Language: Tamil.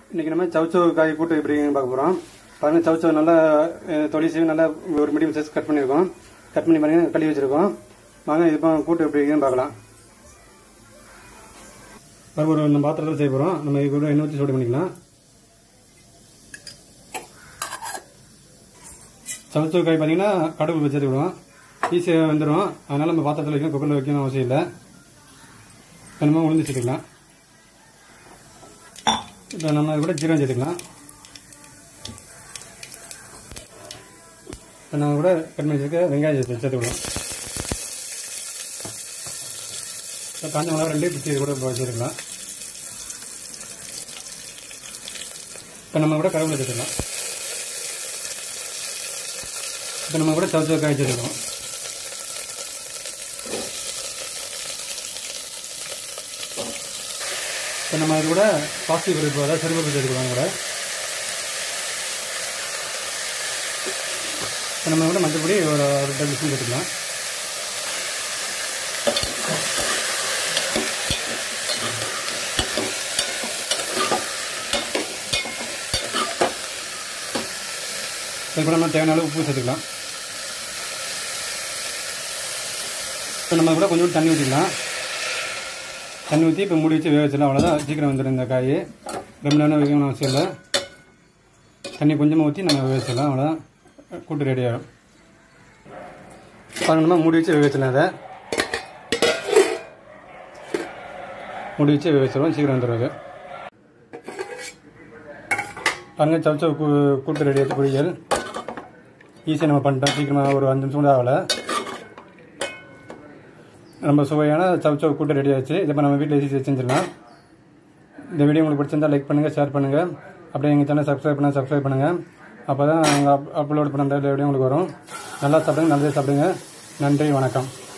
இன்னைக்கு நம்ம சவுச்சவு காய் கூட்டு எப்படின்னு பார்க்க போகிறோம் பாருங்க சவுச்சவு நல்லா அஹ், தொலி செய்து நல்லா ஒரு மீடியம் சைஸ் கட் பண்ணியிருக்கோம் கட் பண்ணி பாருங்க கழுவி வச்சிருக்கோம் வாங்க இப்போ கூட்டு எப்படி இருக்குன்னு பார்க்கலாம் பாருங்க ஒரு நம்ம பாத்திரத்தில் செய்ய போகிறோம் நம்ம இது கூட எண்ணெய் ஊற்றி சூடு பண்ணிக்கலாம் சவுச்சவு காய் பார்த்தீங்கன்னா கடுகு வச்சு எடுத்துக்கிடுவோம் ஈஸியாக வந்துடும் அதனால நம்ம பாத்திரத்தில் வைக்கணும் குக்கரில் வைக்கணும் அவசியம் இல்லை இப்போ நம்ம உளுந்து சேர்த்துக்கலாம் இப்போ நம்ம இது கூட ஜீரகம் சேர்த்துக்கலாம் இப்போ நம்ம கூட கட் பண்ணி வச்சிருக்க வெங்காயம் சேர்த்து சேர்த்துக்கலாம் இப்போ காஞ்ச மிளகா ரெண்டு பிச்சு இது கூட இப்போ சேர்த்துக்கலாம் இப்போ நம்ம கூட கருவேப்பிலை சேர்த்துக்கலாம் இப்போ நம்ம கூட சவுச்சவு காய் சேர்த்துக்கலாம் இப்போ நம்ம இது கூட பாசிட்டிவ் பருப்பு அதாவது செருப்பு சேர்த்துக்கலாம் கூட இப்போ நம்ம கூட மஞ்சப்பொடி ஒரு ஒரு டேபிள் ஸ்பூன் சேர்த்துக்கலாம் இப்போ நம்ம தேவையான அளவு உப்பு சேர்த்துக்கலாம் இப்போ நம்ம கூட கொஞ்சம் தண்ணி ஊற்றிக்கலாம் தண்ணி ஊற்றி இப்போ மூடி வச்சு வேக வச்சிடலாம் அவ்வளோதான் சீக்கிரம் வந்துடும் இந்த காய் ரொம்ப நேரம் வேகணும் அவசியம் இல்லை தண்ணி கொஞ்சமாக ஊற்றி நம்ம வேக வச்சிடலாம் அவ்வளோதான் கூட்டு ரெடி ஆகும் பாருங்க நம்ம மூடி வச்சு வேக வச்சிடலாம் அதை மூடி வச்சு வேக வச்சிடுவோம் சீக்கிரம் வந்துடும் அது பாருங்க சவுச்சவ் கூ கூட்டு ரெடி ஆச்சு பொரியல் ஈஸியாக நம்ம பண்ணிட்டோம் சீக்கிரமாக ஒரு அஞ்சு நிமிஷம் கூட ஆகலை ரொம்ப சுவையான சவுச்சவ் கூட்டு ரெடி ஆச்சு இதை இப்போ நம்ம வீட்டில் ஈஸி செஞ்சிடலாம் இந்த வீடியோ உங்களுக்கு பிடிச்சிருந்தா லைக் பண்ணுங்கள் ஷேர் பண்ணுங்கள் அப்படியே எங்கள் சேனல் சப்ஸ்கிரைப் பண்ணால் சப்ஸ்கிரைப் பண்ணுங்கள் அப்போ தான் நாங்கள் அப் அப்லோட் பண்ணுற வீடியோ உங்களுக்கு வரும் நல்லா சாப்பிடுங்க நல்லதே சாப்பிடுங்க நன்றி வணக்கம்